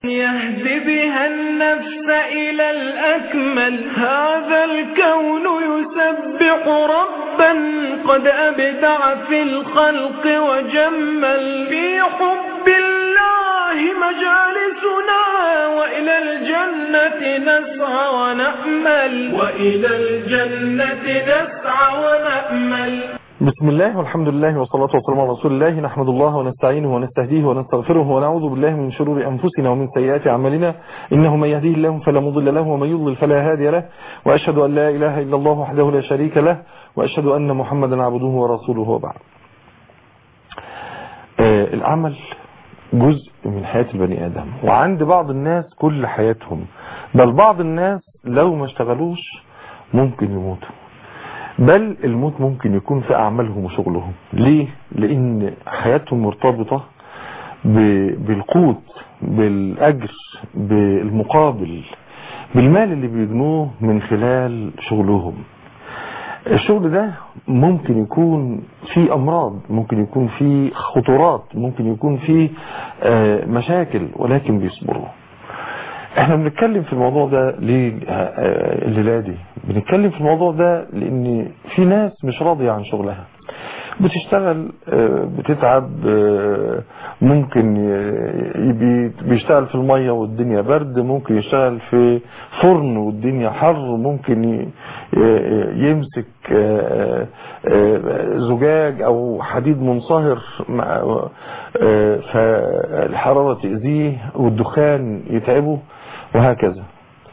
يهد بها النفس إلى الأكمل هذا الكون يسبح ربا قد أبدع في الخلق وجمل في حب الله مجالسنا وإلى الجنة نسعى ونأمل وإلى الجنة نسعى ونأمل بسم الله والحمد لله والصلاة والسلام على رسول الله نحمد الله ونستعينه ونستهديه ونستغفره ونعوذ بالله من شرور أنفسنا ومن سيئات أعمالنا إنه من يهديه الله فلا مضل له ومن يضلل فلا هادي له وأشهد أن لا إله إلا الله وحده لا شريك له وأشهد أن محمدا عبده ورسوله وبعد آه العمل جزء من حياة البني آدم وعند بعض الناس كل حياتهم بل بعض الناس لو ما اشتغلوش ممكن يموتوا بل الموت ممكن يكون في أعمالهم وشغلهم ليه؟ لأن حياتهم مرتبطة بالقوت بالأجر بالمقابل بالمال اللي بيجنوه من خلال شغلهم الشغل ده ممكن يكون فيه أمراض ممكن يكون فيه خطورات ممكن يكون فيه مشاكل ولكن بيصبروا احنا بنتكلم في الموضوع ده ليه الليله دي بنتكلم في الموضوع ده لان في ناس مش راضيه عن شغلها بتشتغل بتتعب ممكن بيشتغل في المية والدنيا برد ممكن يشتغل في فرن والدنيا حر ممكن يمسك زجاج او حديد منصهر فالحرارة تأذيه والدخان يتعبه وهكذا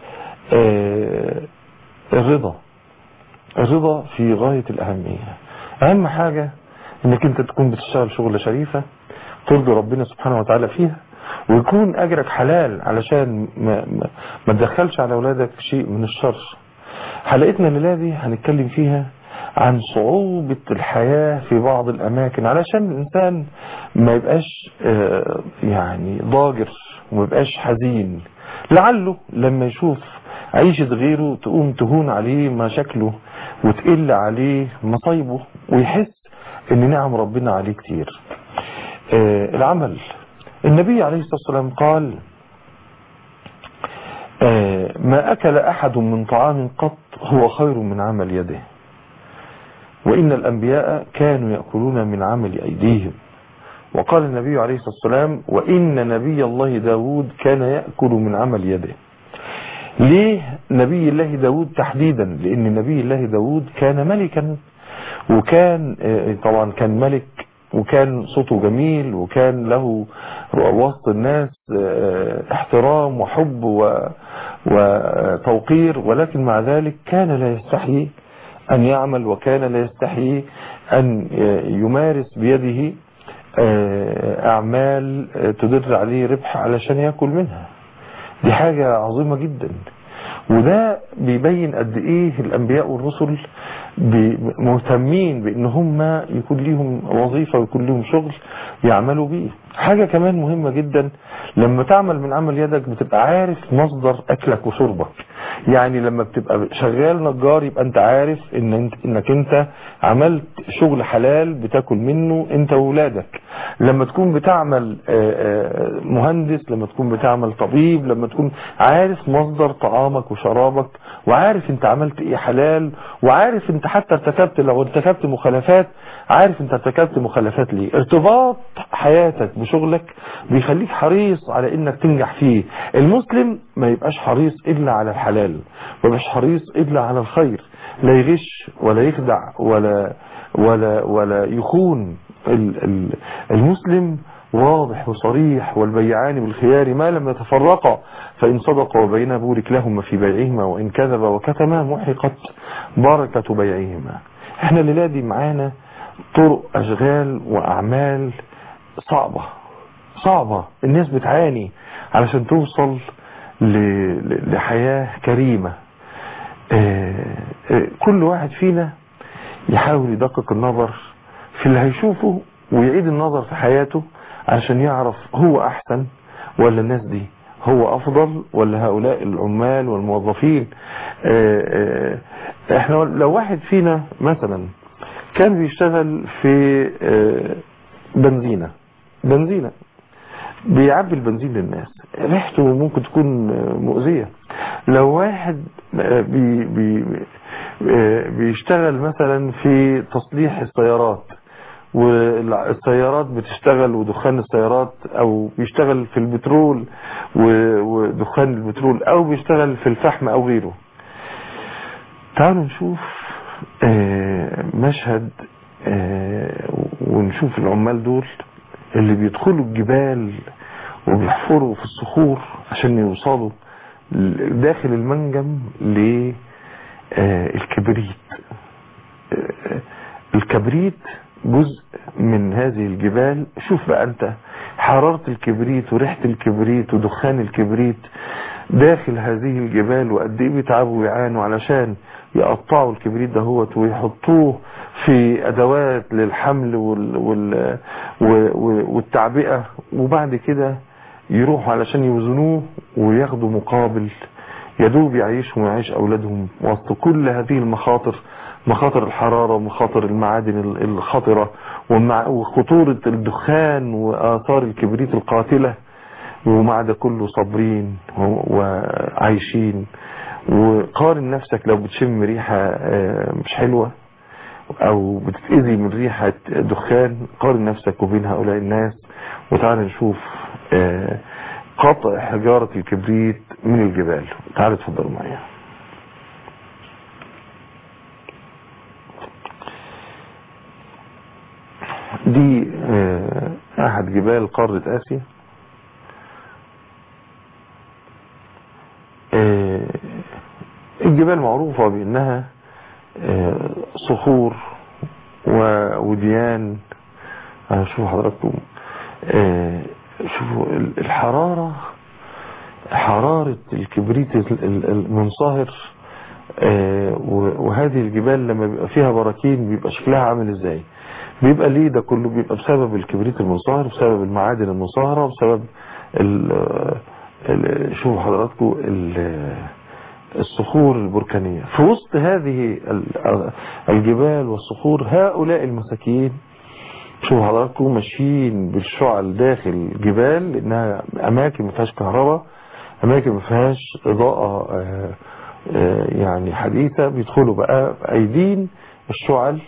الرضا الرضا في غاية الأهمية أهم حاجة انك انت تكون بتشتغل شغل شريفة ترضي ربنا سبحانه وتعالى فيها ويكون اجرك حلال علشان ما, ما, ما تدخلش على اولادك شيء من الشر حلقتنا الليله دي هنتكلم فيها عن صعوبة الحياة في بعض الأماكن علشان الإنسان ما يبقاش يعني ضاجر وما يبقاش حزين لعله لما يشوف عيشة غيره تقوم تهون عليه مشاكله وتقل عليه مصايبه ويحس ان نعم ربنا عليه كتير آه العمل النبي عليه الصلاة والسلام قال آه ما أكل أحد من طعام قط هو خير من عمل يده وإن الأنبياء كانوا يأكلون من عمل أيديهم وقال النبي عليه الصلاة والسلام وإن نبي الله داود كان يأكل من عمل يده ليه نبي الله داود تحديدا لأن نبي الله داود كان ملكا وكان طبعا كان ملك وكان صوته جميل وكان له وسط الناس احترام وحب وتوقير ولكن مع ذلك كان لا يستحي أن يعمل وكان لا يستحي أن يمارس بيده أعمال تدر عليه ربح علشان يأكل منها دي حاجة عظيمة جدا وده بيبين قد ايه الانبياء والرسل مهتمين بان هم يكون ليهم وظيفة ويكون ليهم شغل يعملوا بيه حاجة كمان مهمة جدا لما تعمل من عمل يدك بتبقى عارف مصدر اكلك وشربك يعني لما بتبقى شغال نجار يبقى انت عارف ان انت انك انت عملت شغل حلال بتاكل منه انت وولادك لما تكون بتعمل مهندس لما تكون بتعمل طبيب لما تكون عارف مصدر طعامك وشرابك وعارف انت عملت ايه حلال وعارف انت حتى ارتكبت لو ارتكبت مخالفات عارف انت ارتكبت مخالفات ليه ارتباط حياتك بشغلك بيخليك حريص على انك تنجح فيه المسلم ما يبقاش حريص الا على الحلال ما يبقاش حريص الا على الخير لا يغش ولا يخدع ولا ولا ولا يخون المسلم واضح وصريح والبيعان بالخيار ما لم يتفرقا فإن صدقا وبينا بورك لهما في بيعهما وإن كذبا وكتما محقت بركة بيعهما احنا الليلة دي معانا طرق أشغال وأعمال صعبة صعبة الناس بتعاني علشان توصل لحياة كريمة كل واحد فينا يحاول يدقق النظر في اللي هيشوفه ويعيد النظر في حياته عشان يعرف هو أحسن ولا الناس دي هو أفضل ولا هؤلاء العمال والموظفين احنا لو واحد فينا مثلا كان بيشتغل في بنزينة بنزينة بيعبي البنزين للناس ريحته ممكن تكون مؤذية لو واحد بي بي بيشتغل مثلا في تصليح السيارات والسيارات بتشتغل ودخان السيارات او بيشتغل في البترول ودخان البترول او بيشتغل في الفحم او غيره تعالوا نشوف مشهد ونشوف العمال دول اللي بيدخلوا الجبال وبيحفروا في الصخور عشان يوصلوا داخل المنجم للكبريت الكبريت جزء من هذه الجبال شوف بقى انت حرارة الكبريت وريحة الكبريت ودخان الكبريت داخل هذه الجبال وقد ايه بيتعبوا ويعانوا علشان يقطعوا الكبريت دهوت ويحطوه في ادوات للحمل وال وال والتعبئة وبعد كده يروحوا علشان يوزنوه وياخدوا مقابل يدوب يعيشهم ويعيش اولادهم وسط كل هذه المخاطر مخاطر الحرارة ومخاطر المعادن الخطرة وخطورة الدخان وآثار الكبريت القاتلة ومع ده كله صابرين وعايشين وقارن نفسك لو بتشم ريحة مش حلوة او بتتأذي من ريحة دخان قارن نفسك وبين هؤلاء الناس وتعال نشوف قطع حجارة الكبريت من الجبال تعال اتفضلوا معايا دي احد جبال قارة اسيا الجبال معروفة بانها صخور ووديان شوفوا حضراتكم شوفوا الحرارة حرارة الكبريت المنصهر وهذه الجبال لما بيبقى فيها براكين بيبقى شكلها عامل ازاي بيبقى ليه ده كله بيبقى بسبب الكبريت المنصهر بسبب المعادن المنصهرة بسبب شوفوا حضراتكم الصخور البركانية في وسط هذه الجبال والصخور هؤلاء المساكين شوفوا حضراتكم ماشيين بالشعل داخل الجبال لانها اماكن ما فيهاش كهرباء اماكن ما فيهاش اضاءة يعني حديثة بيدخلوا بقى ايدين الشعل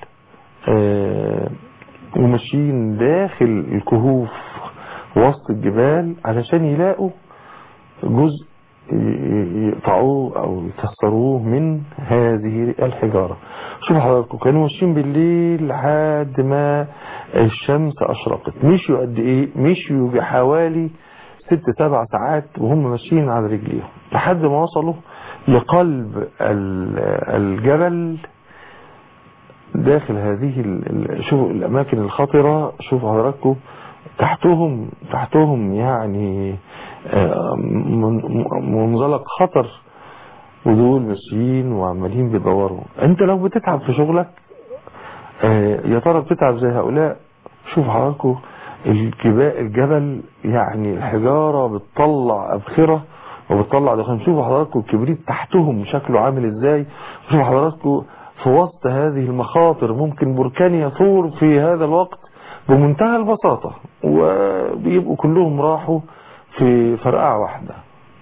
وماشيين داخل الكهوف وسط الجبال علشان يلاقوا جزء يقطعوه او يكسروه من هذه الحجارة شوفوا حضراتكم كانوا ماشيين بالليل لحد ما الشمس اشرقت مشيوا قد ايه مشيوا بحوالي ست سبع ساعات وهم ماشيين على رجليهم لحد ما وصلوا لقلب الجبل داخل هذه شوفوا الاماكن الخطرة شوفوا حضراتكم تحتهم تحتهم يعني منزلق خطر ودول ماشيين وعمالين بيدوروا انت لو بتتعب في شغلك يا ترى بتتعب زي هؤلاء شوف حضراتكم الجبل يعني الحجارة بتطلع ابخرة وبتطلع دخان شوفوا حضراتكم الكبريت تحتهم شكله عامل ازاي شوفوا حضراتكم في وسط هذه المخاطر ممكن بركان يثور في هذا الوقت بمنتهى البساطة وبيبقوا كلهم راحوا في فرقعة واحدة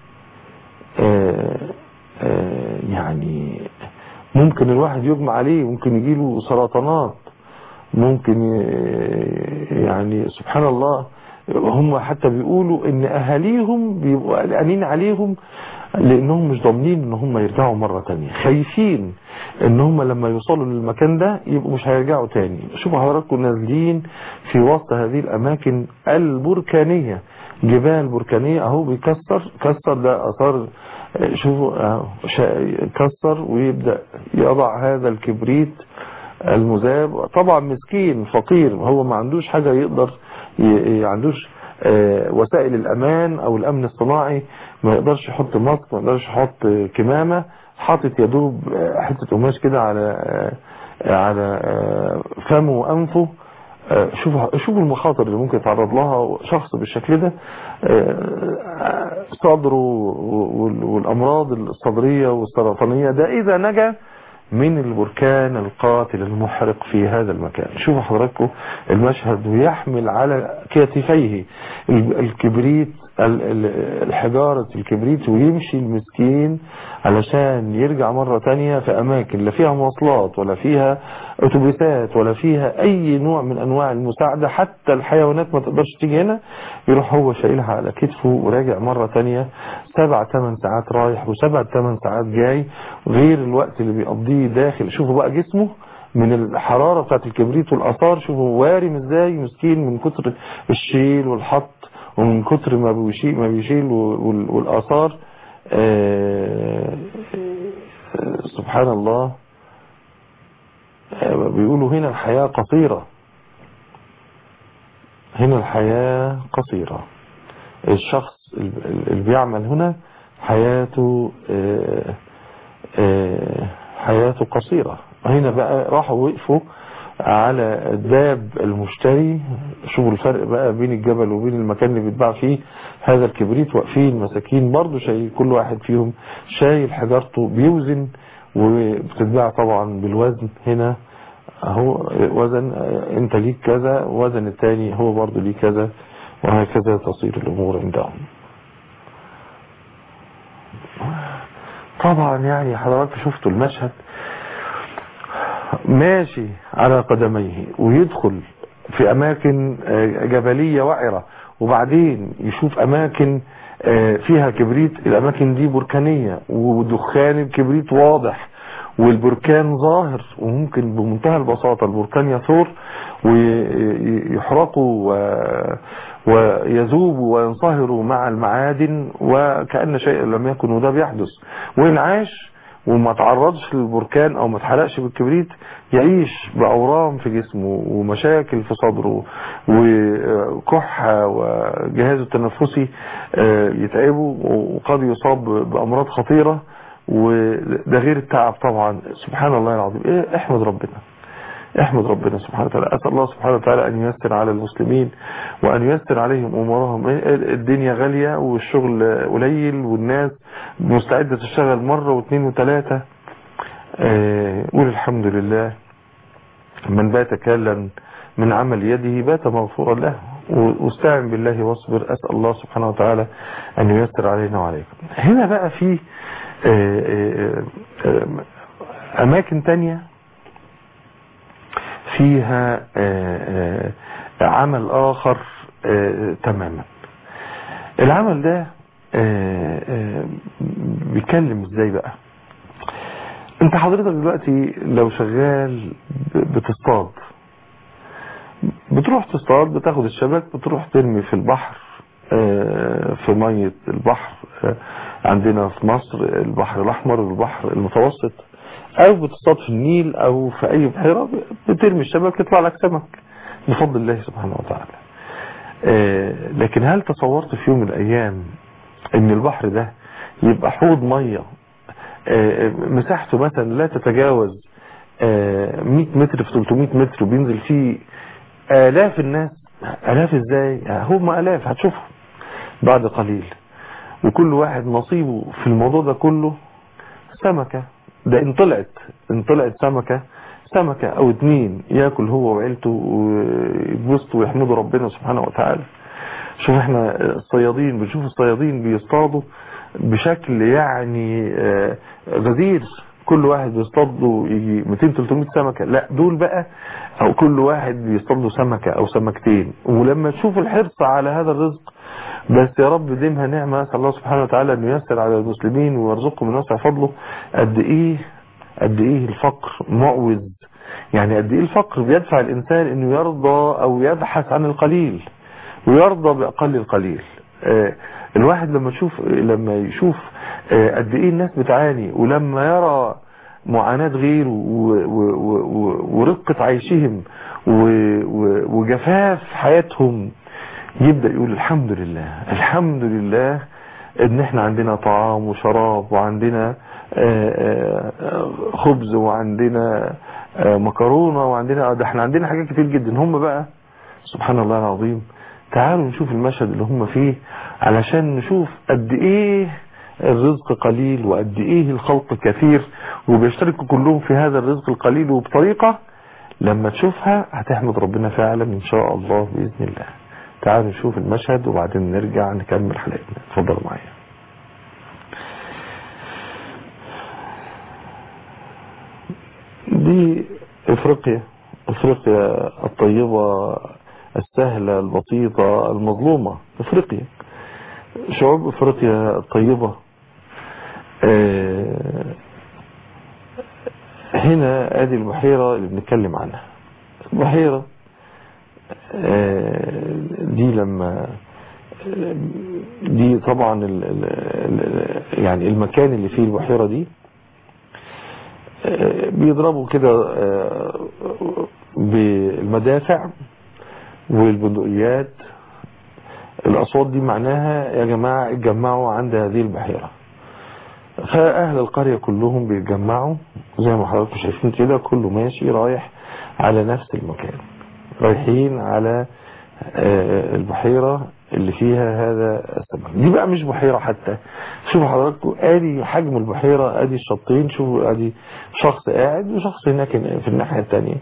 آآ آآ يعني ممكن الواحد يجمع عليه ممكن يجيله سرطانات ممكن يعني سبحان الله هم حتى بيقولوا ان اهاليهم بيبقوا قلقانين عليهم لانهم مش ضامنين ان هم يرجعوا مرة تانية خايفين ان هم لما يوصلوا للمكان ده يبقوا مش هيرجعوا تاني شوفوا حضراتكم نازلين في وسط هذه الاماكن البركانية جبال بركانية اهو بيكسر كسر ده اثار شوفوا اهو كسر ويبدأ يضع هذا الكبريت المذاب طبعا مسكين فقير هو ما عندوش حاجة يقدر عندوش وسائل الامان او الامن الصناعي ما يقدرش يحط ماسك ما يقدرش يحط كمامة حاطط يدوب حتة قماش كده على على فمه وانفه شوفوا شوفوا المخاطر اللي ممكن يتعرض لها شخص بالشكل ده صدره والامراض الصدريه والسرطانيه ده اذا نجا من البركان القاتل المحرق في هذا المكان شوفوا حضراتكم المشهد ويحمل على كتفيه الكبريت الحجارة الكبريت ويمشي المسكين علشان يرجع مرة تانية في أماكن لا فيها مواصلات ولا فيها أتوبيسات ولا فيها أي نوع من أنواع المساعدة حتى الحيوانات ما تقدرش تيجي هنا يروح هو شايلها على كتفه وراجع مرة تانية سبع ثمان ساعات رايح وسبع ثمان ساعات جاي غير الوقت اللي بيقضيه داخل شوفوا بقى جسمه من الحرارة بتاعت الكبريت والآثار شوفوا وارم ازاي مسكين من كتر الشيل والحط ومن كتر ما بيشيل ما بيشيل والآثار سبحان الله بيقولوا هنا الحياة قصيرة هنا الحياة قصيرة الشخص اللي بيعمل هنا حياته حياته قصيرة هنا بقى راحوا وقفوا على الباب المشتري شوفوا الفرق بقى بين الجبل وبين المكان اللي بيتباع فيه هذا الكبريت واقفين مساكين برضه شايل كل واحد فيهم شايل حجارته بيوزن وبتتباع طبعا بالوزن هنا هو وزن انت ليك كذا وزن التاني هو برضه ليه كذا وهكذا تصير الامور عندهم طبعا يعني حضرتك شفتوا المشهد ماشي على قدميه ويدخل في اماكن جبلية وعرة وبعدين يشوف اماكن فيها كبريت الاماكن دي بركانية ودخان الكبريت واضح والبركان ظاهر وممكن بمنتهى البساطة البركان يثور ويحرقوا ويذوبوا وينصهروا مع المعادن وكأن شيء لم يكن وده بيحدث وإن عاش وما تعرضش للبركان او ما اتحرقش بالكبريت يعيش باورام في جسمه ومشاكل في صدره وكحة وجهازه التنفسي يتعبه وقد يصاب بامراض خطيرة وده غير التعب طبعا سبحان الله العظيم ايه احمد ربنا احمد ربنا سبحانه وتعالى اسال الله سبحانه وتعالى ان ييسر على المسلمين وان ييسر عليهم امورهم الدنيا غالية والشغل قليل والناس مستعدة تشتغل مرة واثنين وثلاثة قول الحمد لله من بات كالا من عمل يده بات مغفورا له واستعن بالله واصبر اسال الله سبحانه وتعالى ان ييسر علينا وعليكم هنا بقى في اماكن تانية فيها عمل آخر تماما العمل ده بيتكلم ازاي بقى انت حضرتك دلوقتي لو شغال بتصطاد بتروح تصطاد بتاخد الشبك بتروح ترمي في البحر في مية البحر عندنا في مصر البحر الأحمر والبحر المتوسط او بتصطاد في النيل او في اي بحيرة بترمي الشبك يطلع لك سمك بفضل الله سبحانه وتعالى آه لكن هل تصورت في يوم من الايام ان البحر ده يبقى حوض مية آه مساحته مثلا لا تتجاوز آه 100 متر في 300 متر وبينزل فيه الاف الناس الاف ازاي هم الاف هتشوفهم بعد قليل وكل واحد نصيبه في الموضوع ده كله سمكة ده ان طلعت ان طلعت سمكة سمكة او اتنين ياكل هو وعيلته ويتبسطوا ويحمدوا ربنا سبحانه وتعالى شوف احنا الصيادين بنشوف الصيادين بيصطادوا بشكل يعني غزير كل واحد بيصطاد له يجي 200 300 سمكة لا دول بقى او كل واحد بيصطاد له سمكة او سمكتين ولما تشوف الحرص على هذا الرزق بس يا رب ديمها نعمة اسال الله سبحانه وتعالى انه ييسر على المسلمين ويرزقهم من وسع فضله قد ايه قد ايه الفقر معوز يعني قد ايه الفقر بيدفع الانسان انه يرضى او يبحث عن القليل ويرضى باقل القليل آه الواحد لما يشوف لما يشوف آه قد ايه الناس بتعاني ولما يرى معاناة غيره ورقة عيشهم وجفاف حياتهم يبدأ يقول الحمد لله الحمد لله ان احنا عندنا طعام وشراب وعندنا خبز وعندنا مكرونة وعندنا ده احنا عندنا حاجات كتير جدا هم بقى سبحان الله العظيم تعالوا نشوف المشهد اللي هم فيه علشان نشوف قد ايه الرزق قليل وقد ايه الخلق كثير وبيشتركوا كلهم في هذا الرزق القليل وبطريقة لما تشوفها هتحمد ربنا فعلا ان شاء الله بإذن الله تعالوا نشوف المشهد وبعدين نرجع نكمل حلقتنا اتفضلوا معايا دي افريقيا افريقيا الطيبة السهلة البسيطة المظلومة افريقيا شعوب افريقيا الطيبة آه هنا ادي البحيرة اللي بنتكلم عنها البحيرة آه دي لما دي طبعا ال ال يعني المكان اللي فيه البحيرة دي بيضربوا كده بالمدافع والبندقيات الأصوات دي معناها يا جماعة اتجمعوا عند هذه البحيرة فأهل القرية كلهم بيتجمعوا زي ما حضراتكم شايفين كده كله ماشي رايح على نفس المكان رايحين على البحيرة اللي فيها هذا السمك دي بقى مش بحيرة حتى شوفوا حضراتكم ادي حجم البحيرة ادي الشطين شوفوا ادي شخص قاعد وشخص هناك في الناحية التانية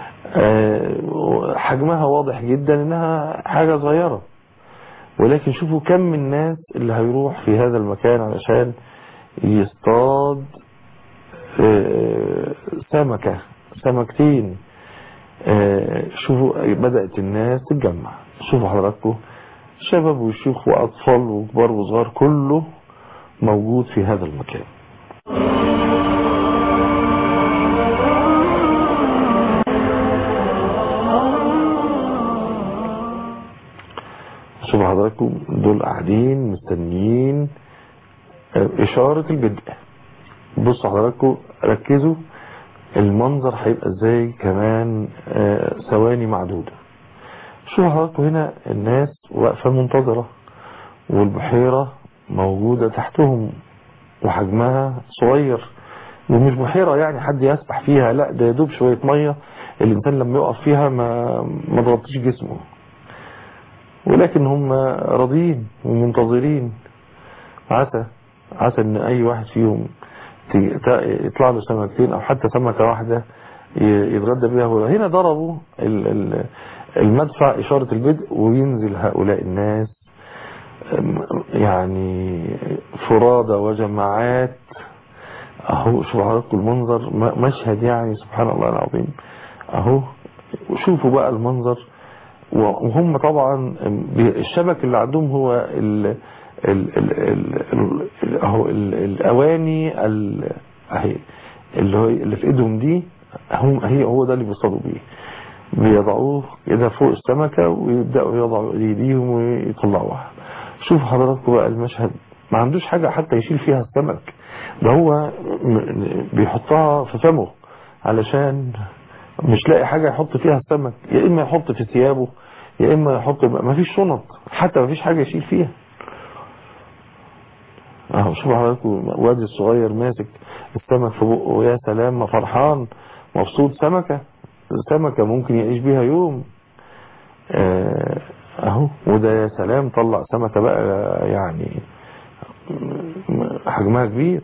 حجمها واضح جدا انها حاجة صغيرة ولكن شوفوا كم من الناس اللي هيروح في هذا المكان علشان يصطاد سمكة سمكتين شوفوا بدأت الناس تتجمع شوفوا حضراتكم شباب وشيوخ وأطفال وكبار وصغار كله موجود في هذا المكان شوفوا حضراتكم دول قاعدين مستنيين إشارة البدء بصوا حضراتكم ركزوا المنظر هيبقى ازاي كمان ثواني معدودة شوفوا حضراتكم هنا الناس واقفة منتظرة والبحيرة موجودة تحتهم وحجمها صغير ومش بحيرة يعني حد يسبح فيها لا ده يدوب شوية مية الإنسان لما يقف فيها ما ما تغطيش جسمه ولكن هم راضيين ومنتظرين عسى عسى ان اي واحد فيهم يطلع له سمكتين او حتى سمكة واحدة يتغدى بها هنا ضربوا المدفع اشارة البدء وينزل هؤلاء الناس يعني فرادى وجماعات اهو شوفوا حضراتكم المنظر مشهد يعني سبحان الله العظيم اهو شوفوا بقى المنظر وهم طبعا الشبك اللي عندهم هو ال ال ال ال اهو الاواني اهي اللي هو اللي في ايدهم دي هم هي هو ده اللي بيصطادوا بيه بيضعوه كده فوق السمكه ويبداوا يضعوا ايديهم ويطلعوها شوفوا حضراتكم بقى المشهد ما عندوش حاجه حتى يشيل فيها السمك ده هو بيحطها في فمه علشان مش لاقي حاجه يحط فيها السمك يا اما يحط في ثيابه يا اما يحط ما فيش شنط حتى ما فيش حاجه يشيل فيها اهو شوفوا حضراتكم وادي الصغير ماسك السمك في بقه يا سلام ما فرحان مبسوط سمكة سمكة ممكن يعيش بيها يوم اهو وده يا سلام طلع سمكة بقى يعني حجمها كبير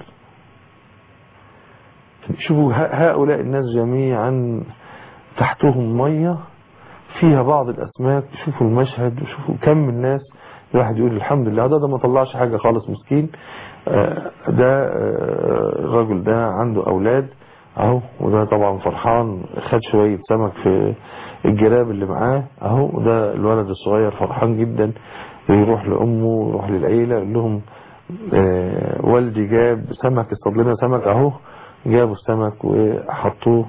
شوفوا هؤلاء الناس جميعا تحتهم مية فيها بعض الأسماك شوفوا المشهد وشوفوا كم الناس الواحد يقول الحمد لله ده ده ما طلعش حاجة خالص مسكين ده الراجل ده عنده أولاد اهو وده طبعا فرحان خد شوية سمك في الجراب اللي معاه اهو وده الولد الصغير فرحان جدا يروح لأمه ويروح للعيلة يقول لهم اه والدي جاب سمك اصطاد لنا سمك اهو جابوا السمك وحطوه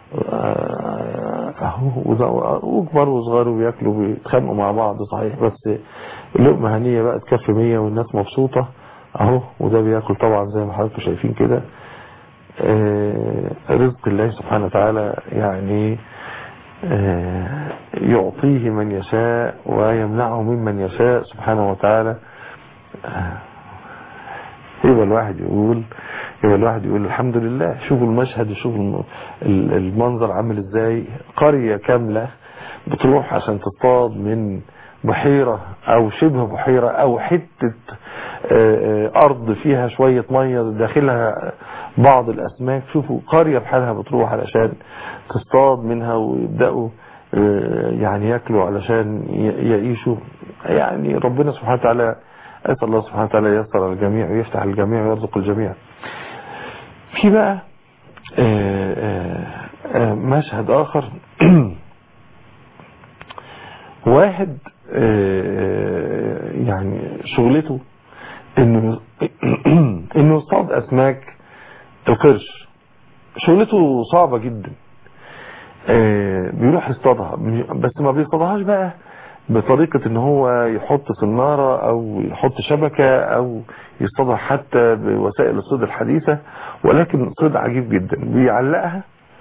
اهو وكبار وصغار وبياكلوا بيتخانقوا مع بعض صحيح بس لقمة هنية بقى تكفي مية والناس مبسوطة اهو وده بياكل طبعا زي ما حضراتكم شايفين كده آه رزق الله سبحانه وتعالى يعني آه يعطيه من يشاء ويمنعه ممن يشاء سبحانه وتعالى آه يبقى الواحد يقول يبقى الواحد يقول الحمد لله شوفوا المشهد وشوفوا المنظر عامل ازاي قرية كاملة بتروح عشان تصطاد من بحيرة او شبه بحيرة او حتة آه، آه، ارض فيها شوية مية داخلها بعض الاسماك شوفوا قرية بحالها بتروح علشان تصطاد منها ويبدأوا آه، يعني ياكلوا علشان ي- يعيشوا يعني ربنا سبحانه وتعالى اسال الله سبحانه وتعالى ييسر الجميع ويفتح الجميع ويرزق الجميع في بقى آه، آه، آه، مشهد اخر واحد آه، يعني شغلته انه انه يصطاد اسماك القرش شغلته صعبة جدا آه، بيروح يصطادها بس ما بيصطادهاش بقى بطريقة ان هو يحط سنارة او يحط شبكة او يصطادها حتى بوسائل الصيد الحديثة ولكن صيد عجيب جدا بيعلقها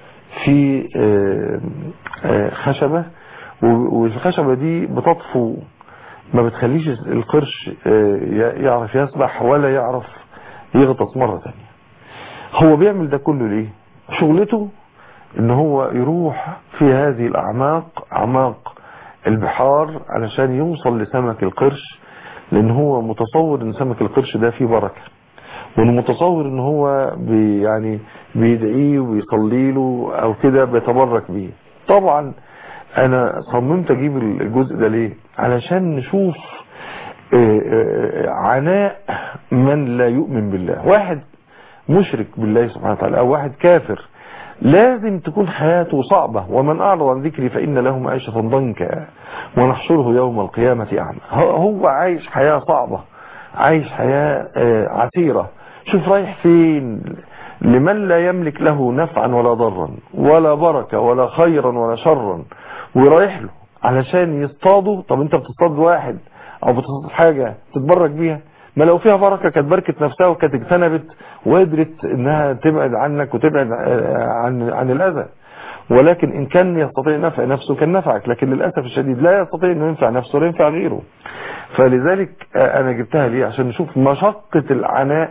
في آه، آه، خشبة و- والخشبة دي بتطفو ما بتخليش القرش آه، ي- يعرف يسبح ولا يعرف يغطس مرة تانية هو بيعمل ده كله ليه شغلته ان هو يروح في هذه الاعماق اعماق البحار علشان يوصل لسمك القرش لان هو متصور ان سمك القرش ده فيه بركة وانه متصور ان هو بي يعني بيدعيه وبيصلي له او كده بيتبرك بيه طبعا انا صممت اجيب الجزء ده ليه علشان نشوف آه، آه، عناء من لا يؤمن بالله واحد مشرك بالله سبحانه وتعالى او واحد كافر لازم تكون حياته صعبة ومن أعرض عن ذكري فإن له معيشة ضنكا ونحشره يوم القيامة أعمى هو- هو عايش حياة صعبة عايش حياة آه، عسيرة شوف رايح فين لمن لا يملك له نفعا ولا ضرا ولا بركة ولا خيرا ولا شرا ورايح له علشان يصطادوا طب انت بتصطاد واحد او بتصطاد حاجة تتبرك بيها ما لو فيها بركة كانت بركت نفسها وكانت اجتنبت وقدرت انها تبعد عنك وتبعد آه، عن عن الاذى ولكن ان كان يستطيع نفع نفسه كان نفعك لكن للاسف الشديد لا يستطيع انه ينفع نفسه ولا ينفع غيره فلذلك آه، انا جبتها ليه عشان نشوف مشقة العناء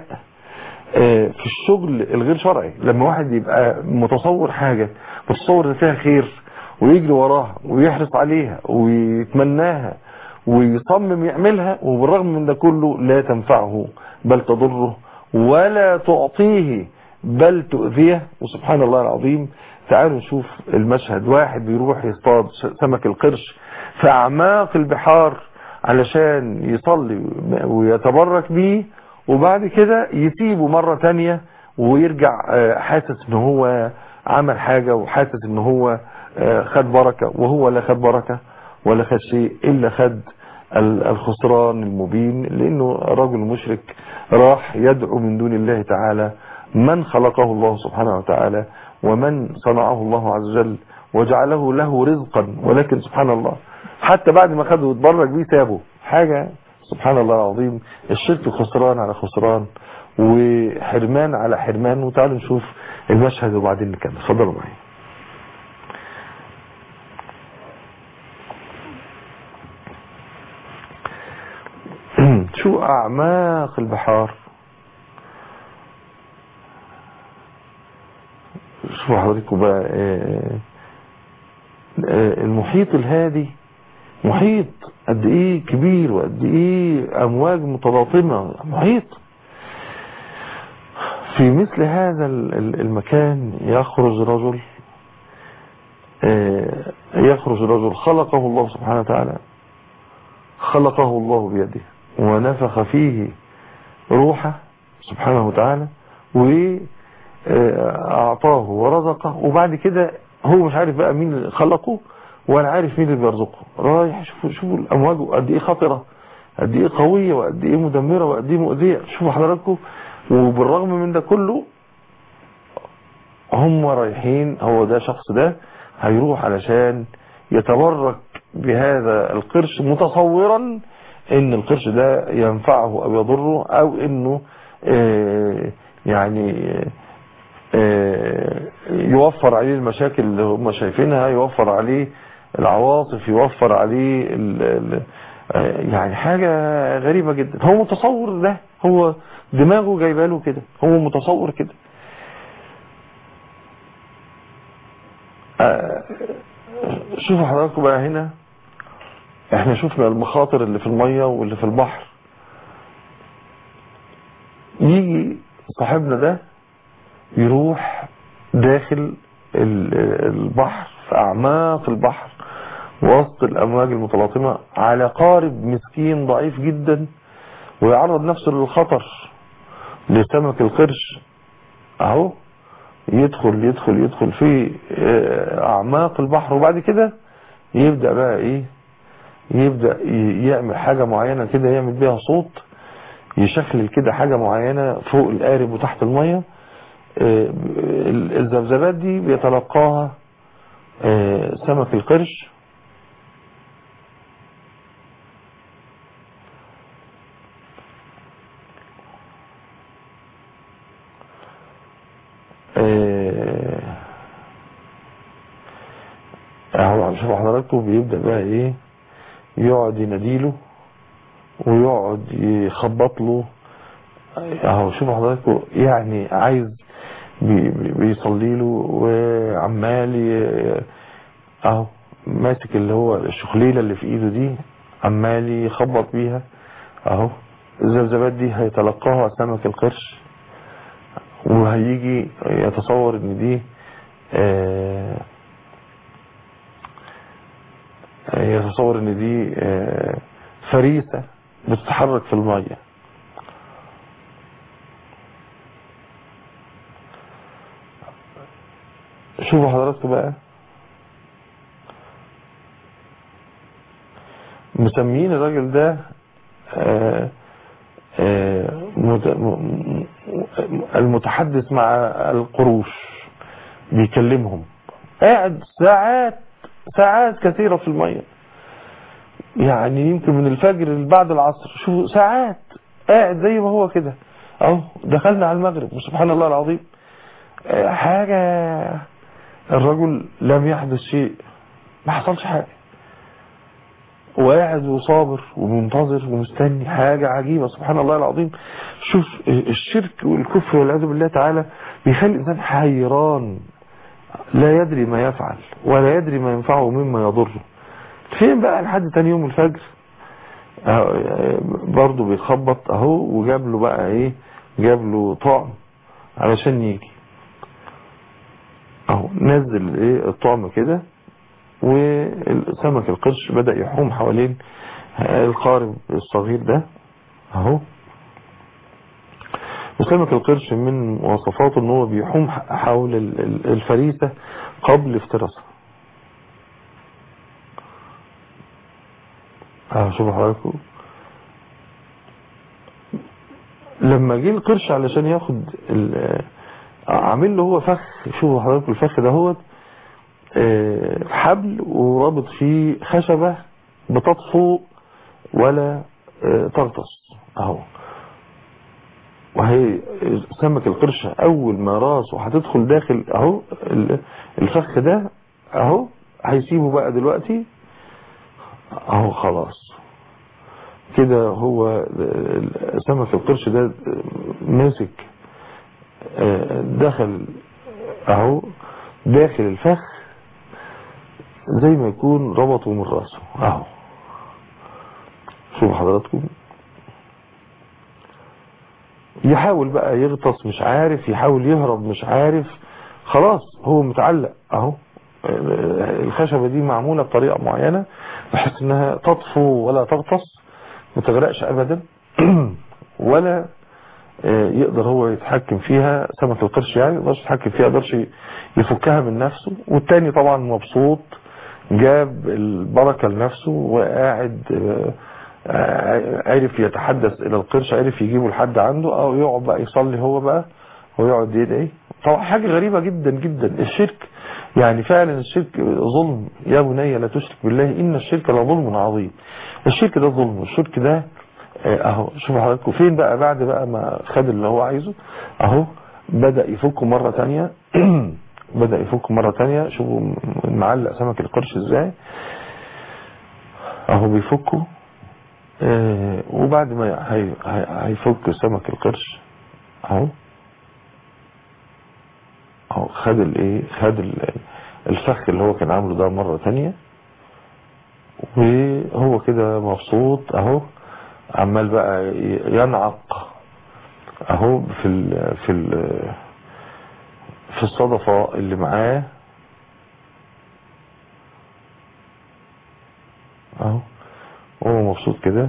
آه، في الشغل الغير شرعي لما واحد يبقى متصور حاجة متصور ان فيها خير ويجري وراها ويحرص عليها ويتمناها ويصمم يعملها وبالرغم من ده كله لا تنفعه بل تضره ولا تعطيه بل تؤذيه وسبحان الله العظيم تعالوا نشوف المشهد واحد بيروح يصطاد سمك القرش في أعماق البحار علشان يصلي ويتبرك بيه وبعد كده يسيبه مرة تانية ويرجع آه، حاسس ان هو عمل حاجة وحاسس ان هو آه، خد بركة وهو لا خد بركة ولا خد شيء الا خد ال- الخسران المبين لانه رجل مشرك راح يدعو من دون الله تعالى من خلقه الله سبحانه وتعالى ومن صنعه الله عز وجل وجعله له رزقا ولكن سبحان الله حتى بعد ما خده واتبرك بيه سابه حاجة سبحان الله العظيم الشرك خسران على خسران وحرمان على حرمان وتعالوا نشوف المشهد وبعدين نكمل اتفضلوا معايا شو أعماق البحار شوفوا حضراتكم بقى آه، آه، المحيط الهادي محيط قد ايه كبير وقد ايه امواج متلاطمة محيط في مثل هذا ال- ال- المكان يخرج رجل آه، يخرج رجل خلقه الله سبحانه وتعالى خلقه الله بيده ونفخ فيه روحه سبحانه وتعالى وأعطاه ورزقه وبعد كده هو مش عارف بقى مين اللي خلقه ولا عارف مين اللي بيرزقه رايح شوفوا شوفوا الأمواج قد إيه خطرة قد إيه قوية وقد إيه مدمرة وقد إيه مؤذية شوفوا حضراتكم وبالرغم من ده كله هم رايحين هو ده شخص ده هيروح علشان يتبرك بهذا القرش متصورا ان القرش ده ينفعه او يضره او انه آه، يعني آه، يوفر عليه المشاكل اللي هم شايفينها يوفر عليه العواطف يوفر عليه ال ال آه، يعني حاجة غريبة جدا هو متصور ده هو دماغه جايباله كده هو متصور كده آه، شوفوا حضراتكم بقى هنا احنا شفنا المخاطر اللي في المية واللي في البحر يجي صاحبنا ده يروح داخل ال- البحر في اعماق البحر وسط الامواج المتلاطمة على قارب مسكين ضعيف جدا ويعرض نفسه للخطر لسمك القرش اهو يدخل يدخل يدخل في آه، اعماق البحر وبعد كده يبدأ بقى ايه يبدأ ي- يعمل حاجة معينة كده يعمل بيها صوت يشكل كده حاجة معينة فوق القارب وتحت المية آه، ال- الذبذبات دي بيتلقاها آه، سمك القرش آه، اهو شوفوا حضراتكم بيبدأ بقى ايه يقعد يناديله ويقعد يخبط له اهو شوفوا حضراتكم يعني عايز بي- بي- بيصلي له وعمال ي- اهو ماسك اللي هو الشخليله اللي في ايده دي عمال يخبط بيها اهو الذبذبات دي هيتلقاها سمك القرش وهيجي يتصور ان دي آه، يتصور ان دي آه، فريسة بتتحرك في المية شوفوا حضراتكم بقى مسميين الراجل ده آه، آه، مت- م- م- المتحدث مع القروش بيكلمهم قاعد ساعات ساعات كثيرة في المية يعني يمكن من الفجر بعد العصر شوفوا ساعات قاعد زي ما هو كده اهو دخلنا على المغرب سبحان الله العظيم آه، حاجة الرجل لم يحدث شيء ما حصلش حاجة وقاعد وصابر ومنتظر ومستني حاجة عجيبة سبحان الله العظيم شوف الشرك والكفر والعياذ بالله تعالى بيخلي الإنسان حيران لا يدري ما يفعل ولا يدري ما ينفعه مما يضره فين بقى لحد تاني يوم الفجر أهو، برضه بيخبط اهو وجاب له بقى ايه جاب له طعم علشان يجي اهو نزل ايه الطعم كده وسمك القرش بدأ يحوم حوالين القارب الصغير ده اهو وسمك القرش من مواصفاته ان هو بيحوم حول ال- ال- الفريسة قبل افتراسها اه شوفوا حضراتكم لما جه القرش علشان ياخد ال- عامل له هو فخ شوفوا حضراتكم الفخ ده هو آه، حبل ورابط فيه خشبة بتطفو ولا آه، تغطس اهو وهي سمك القرش اول ما راسه هتدخل داخل اهو ال- الفخ ده اهو هيسيبه بقى دلوقتي اهو خلاص كده هو سمك القرش ده ماسك آه، دخل اهو داخل الفخ زي ما يكون ربطه من راسه اهو شوفوا حضراتكم يحاول بقى يغطس مش عارف يحاول يهرب مش عارف خلاص هو متعلق اهو الخشبة دي معمولة بطريقة معينة بحيث انها تطفو ولا تغطس ما تغرقش ابدا ولا آه، يقدر هو يتحكم فيها سمك القرش يعني يقدرش يتحكم فيها يقدرش يفكها من نفسه والتاني طبعا مبسوط جاب البركة لنفسه وقاعد آه، آه، عرف يتحدث الى القرش عرف يجيبه لحد عنده او يقعد بقى يصلي هو بقى ويقعد يدعي طبعا حاجة غريبة جدا جدا الشرك يعني فعلا الشرك ظلم يا بني لا تشرك بالله ان الشرك لظلم عظيم الشرك ده ظلم الشرك ده آه، اهو شوفوا حضراتكم فين بقى بعد بقى ما خد اللي هو عايزه اهو بدأ يفكه مرة تانية بدأ يفكه مرة تانية شوفوا معلق سمك القرش ازاي اهو بيفكه آه، وبعد ما هي- هي- هيفك سمك القرش اهو اهو خد الايه خد ال- الفخ اللي هو كان عامله ده مرة تانية وهو كده مبسوط اهو عمال بقى ينعق اهو في ال في ال في الصدفة اللي معاه اهو هو مبسوط كده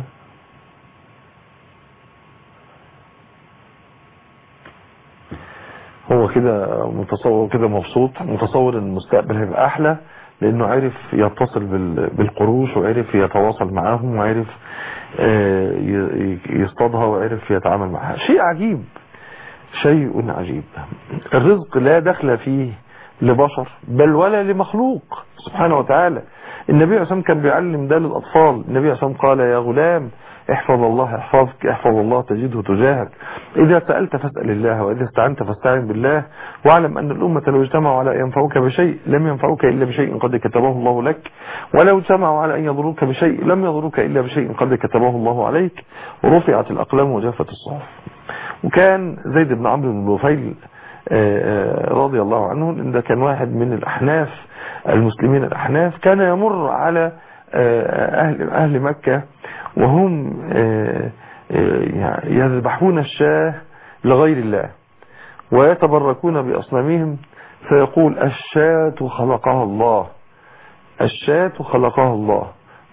هو كده متصور كده مبسوط متصور ان المستقبل هيبقى احلى لانه عرف يتصل بال- بالقروش وعرف يتواصل معاهم وعرف آه، ي- يصطادها وعرف يتعامل معها شيء عجيب شيء عجيب الرزق لا دخل فيه لبشر بل ولا لمخلوق سبحانه وتعالى النبي عليه الصلاة والسلام كان بيعلم ده للأطفال النبي عليه الصلاة والسلام قال يا غلام احفظ الله احفظك احفظ الله تجده تجاهك إذا سألت فاسأل الله وإذا استعنت فاستعن بالله واعلم أن الأمة لو اجتمعوا على أن ينفعوك بشيء لم ينفعوك إلا بشيء قد كتبه الله لك ولو اجتمعوا على أن يضروك بشيء لم يضروك إلا بشيء قد كتبه الله عليك ورفعت الأقلام وجافت الصحف وكان زيد بن عمرو بن نفيل آه، آه، رضي الله عنه لأن ده كان واحد من الأحناف المسلمين الأحناف كان يمر على آه، أهل, أهل مكة وهم آه، آه، يذبحون الشاه لغير الله ويتبركون بأصنامهم فيقول الشاة خلقها الله الشاة خلقها الله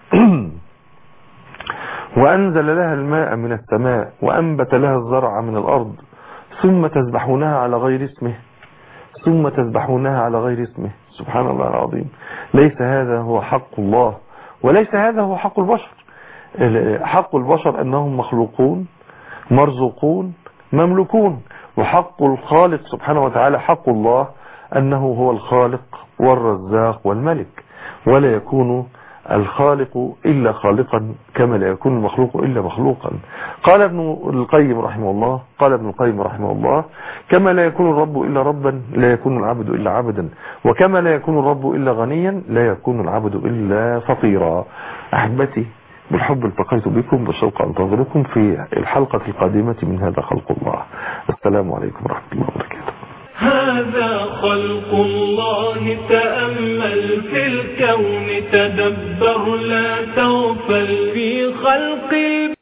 وأنزل لها الماء من السماء وأنبت لها الزرع من الأرض ثم تذبحونها على غير اسمه ثم تذبحونها على غير اسمه سبحان الله العظيم ليس هذا هو حق الله وليس هذا هو حق البشر حق البشر أنهم مخلوقون مرزوقون مملوكون وحق الخالق سبحانه وتعالى حق الله أنه هو الخالق والرزاق والملك ولا يكون الخالق إلا خالقا كما لا يكون المخلوق إلا مخلوقا قال ابن القيم رحمه الله قال ابن القيم رحمه الله كما لا يكون الرب إلا ربا لا يكون العبد إلا عبدا وكما لا يكون الرب إلا غنيا لا يكون العبد إلا فقيرا أحبتي بالحب التقيت بكم بالشوق أنتظركم في الحلقة القادمة من هذا خلق الله السلام عليكم ورحمة الله وبركاته هذا خلق الله تأمل في الكون تدبر لا تغفل في خلق